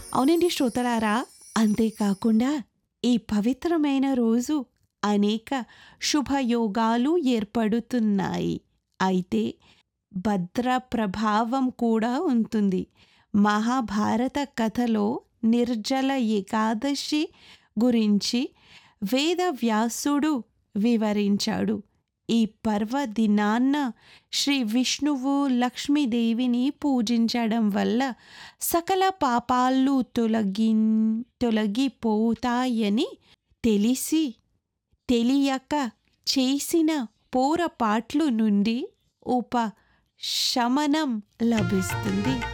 అవునండి శ్రోతలారా అంతేకాకుండా ఈ పవిత్రమైన రోజు అనేక శుభయోగాలు ఏర్పడుతున్నాయి అయితే భద్ర ప్రభావం కూడా ఉంటుంది మహాభారత కథలో నిర్జల ఏకాదశి గురించి వేదవ్యాసుడు వివరించాడు ఈ పర్వదినాన్న శ్రీ విష్ణువు లక్ష్మీదేవిని పూజించడం వల్ల సకల పాపాలు తొలగి తొలగిపోతాయని తెలిసి తెలియక చేసిన పోరపాట్లు నుండి ఉపశమనం లభిస్తుంది